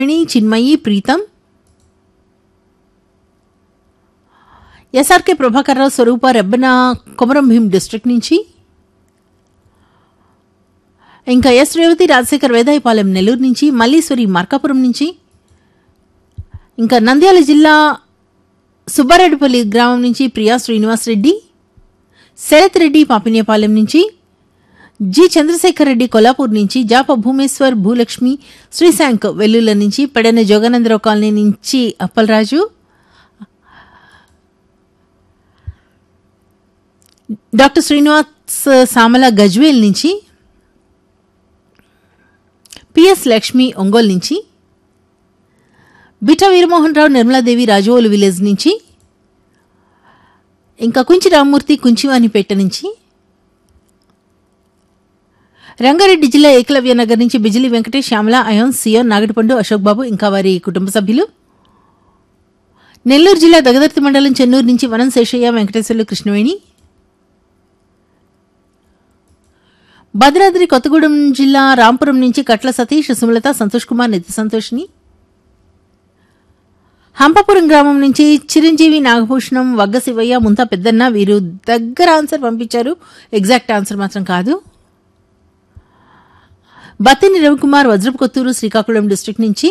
వేణి Chinmayi Preetham SRK Prabhakar Rao Swaroopa Rebbana Komaram Bheem district నుంచి ఇంకా S Revathi Rajasekhar Vedayapalem Nellore నుంచి మల్లీశ్వరి మార్కాపురం నుంచి ఇంకా నంద్యాల జిల్లా సుబ్బారెడ్డిపల్లి గ్రామం నుంచి ప్రియా శ్రీనివాస్ రెడ్డి శరత్ రెడ్డి పాపినేపాలెం నుంచి జి చంద్రశేఖర్ రెడ్డి కొల్లాపూర్ నుంచి జాప భూమేశ్వర్ భూలక్ష్మి శ్రీశాంక్ వెల్లుల నుంచి పెడన జోగానందరావు కాలనీ నుంచి అప్పలరాజు డాక్టర్ శ్రీనివాస్ సామల గజ్వేల్ నుంచి పిఎస్ లక్ష్మి ఒంగోలు నుంచి బిటా వీరమోహన్ రావు నిర్మలాదేవి రాజోలు విలేజ్ నుంచి ఇంకా కుంచి రామ్మూర్తి కుంచివానిపేట నుంచి రంగారెడ్డి జిల్లా ఏకలవ్య నగర్ నుంచి బిజిలి వెంకటేష్ శ్యామల అయోన్ సియోన్ నాగటిపండు అశోక్ బాబు ఇంకా వారి కుటుంబ సభ్యులు నెల్లూరు జిల్లా దగదర్తి మండలం చెన్నూరు నుంచి వనం శేషయ్య వెంకటేశ్వర్లు కృష్ణవేణి భద్రాద్రి కొత్తగూడెం జిల్లా రాంపురం నుంచి కట్ల సతీష్ సుమలత సంతోష్ కుమార్ నిత్య సంతోష్ని హంపపురం గ్రామం నుంచి చిరంజీవి నాగభూషణం వగ్గ శివయ్య ముంతా పెద్దన్న వీరు దగ్గర ఆన్సర్ పంపించారు ఎగ్జాక్ట్ ఆన్సర్ మాత్రం కాదు బత్తిని రవికుమార్ వజ్రపు కొత్తూరు శ్రీకాకుళం డిస్ట్రిక్ట్ నుంచి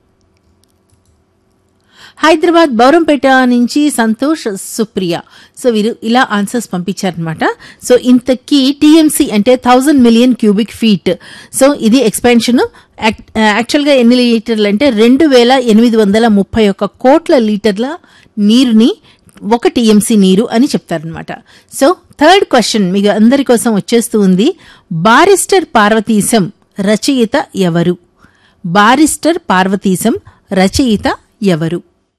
హైదరాబాద్ బౌరంపేట నుంచి సంతోష్ సుప్రియ సో వీరు ఇలా ఆన్సర్స్ పంపించారనమాట సో ఇంతకీ టీఎంసీ అంటే thousand million cubic feet so ఇది ఎక్స్పాన్షన్ యాక్చువల్గా ఎన్ని లీటర్లు అంటే రెండు వేల ఎనిమిది వందల ముప్పై ఒక్క కోట్ల లీటర్ల నీరుని ఒక టీఎంసీ నీరు అని చెప్తారనమాట సో థర్డ్ క్వశ్చన్ మీకు అందరి కోసం వచ్చేస్తూ ఉంది బారిస్టర్ పార్వతీశం రచయిత ఎవరు బారిస్టర్ పార్వతీశం రచయిత ఎవరు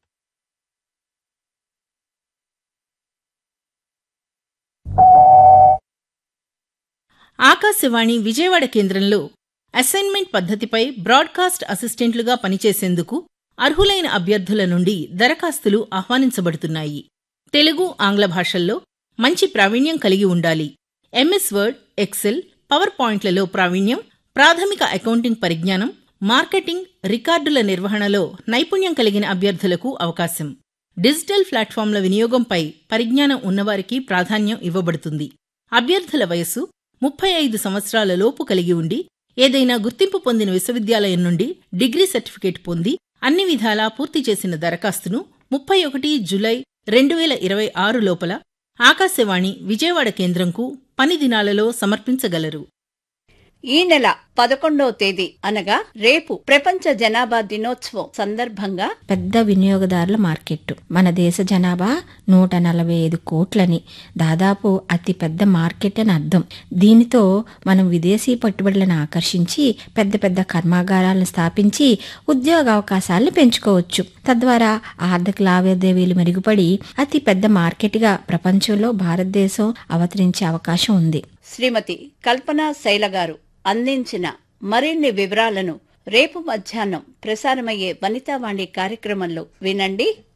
ఆకాశవాణి విజయవాడ కేంద్రంలో అసైన్మెంట్ పద్ధతిపై బ్రాడ్కాస్ట్ అసిస్టెంట్లుగా పనిచేసేందుకు అర్హులైన అభ్యర్థుల నుండి దరఖాస్తులు ఆహ్వానించబడుతున్నాయి తెలుగు ఆంగ్ల భాషల్లో మంచి ప్రావీణ్యం కలిగి ఉండాలి ఎంఎస్ వర్డ్ ఎక్సెల్ పవర్ పాయింట్లలో ప్రావీణ్యం ప్రాథమిక అకౌంటింగ్ పరిజ్ఞానం మార్కెటింగ్ రికార్డుల నిర్వహణలో నైపుణ్యం కలిగిన అభ్యర్థులకు అవకాశం డిజిటల్ ప్లాట్ఫామ్ల వినియోగంపై పరిజ్ఞానం ఉన్నవారికి ప్రాధాన్యం ఇవ్వబడుతుంది అభ్యర్థుల వయస్సు ముప్పై ఐదు సంవత్సరాల లోపు కలిగి ఉండి ఏదైనా గుర్తింపు పొందిన విశ్వవిద్యాలయం నుండి డిగ్రీ సర్టిఫికేట్ పొంది అన్ని విధాలా పూర్తి చేసిన దరఖాస్తును ముప్పై ఒకటి జులై రెండు వేల ఇరవై ఆరు లోపల ఆకాశవాణి విజయవాడ కేంద్రంకు పని దినాలలో సమర్పించగలరు ఈ నెల పదకొండవ తేదీ అనగా రేపు ప్రపంచ జనాభా దినోత్సవం సందర్భంగా పెద్ద వినియోగదారుల మార్కెట్ మన దేశ జనాభా నూట నలభై ఐదు కోట్లని దాదాపు అతి పెద్ద మార్కెట్ అని అర్థం దీనితో మనం విదేశీ పెట్టుబడులను ఆకర్షించి పెద్ద పెద్ద కర్మాగారాలను స్థాపించి ఉద్యోగ అవకాశాలను పెంచుకోవచ్చు తద్వారా ఆర్థిక లావాదేవీలు మెరుగుపడి అతి పెద్ద మార్కెట్గా ప్రపంచంలో భారతదేశం అవతరించే అవకాశం ఉంది శ్రీమతి కల్పనా శైల గారు అందించిన మరిన్ని వివరాలను రేపు మధ్యాహ్నం ప్రసారమయ్యే వనితావాణి కార్యక్రమంలో వినండి